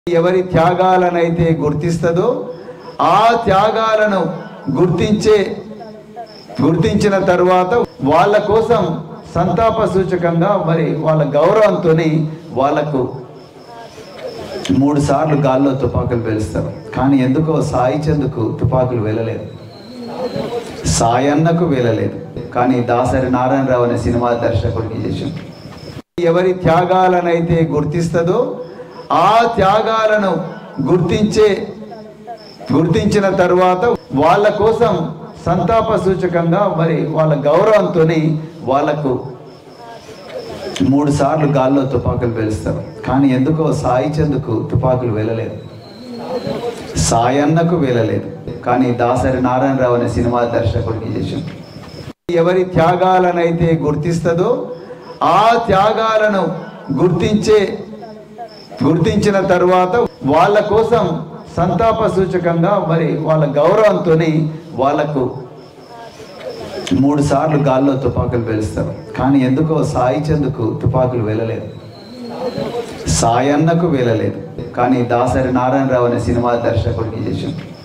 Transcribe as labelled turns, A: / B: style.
A: ఎవరి త్యాగాలనైతే గుర్తిస్తుందో ఆ త్యాగాలను గుర్తించే గుర్తించిన తర్వాత వాళ్ళ కోసం సంతాప సూచకంగా మరి వాళ్ళ గౌరవంతో వాళ్ళకు మూడు సార్లు గాల్లో తుపాకులు పేలుస్తారు కానీ ఎందుకో సాయి చందుకు తుపాకులు వెళ్ళలేదు సాయన్నకు వెళ్ళలేదు కానీ దాసరి నారాయణరావు అనే సినిమా దర్శకుడికి చేశాం ఎవరి త్యాగాలనైతే గుర్తిస్తుందో ఆ త్యాగాలను గుర్తించే గుర్తించిన తర్వాత వాళ్ళ కోసం సంతాప సూచకంగా మరి వాళ్ళ గౌరవంతో వాళ్ళకు మూడు సార్లు గాల్లో తుపాకులు పేలుస్తారు కానీ ఎందుకో సాయి చందుకు తుపాకులు వెళ్ళలేదు సాయన్నకు వెళ్ళలేదు కానీ దాసరి నారాయణరావు అనే సినిమా దర్శకుడికి చేశాం ఎవరి త్యాగాలనైతే గుర్తిస్తుందో ఆ త్యాగాలను గుర్తించే గుర్తించిన తర్వాత వాళ్ళ కోసం సంతాప సూచకంగా మరి వాళ్ళ గౌరవంతో వాళ్ళకు మూడు సార్లు గాల్లో తుపాకులు పేలుస్తారు కానీ ఎందుకో సాయి చందుకు తుపాకులు వెళ్ళలేదు సాయన్నకు వెళ్ళలేదు కానీ దాసరి నారాయణరావు అనే సినిమా దర్శకుడికి చేశాం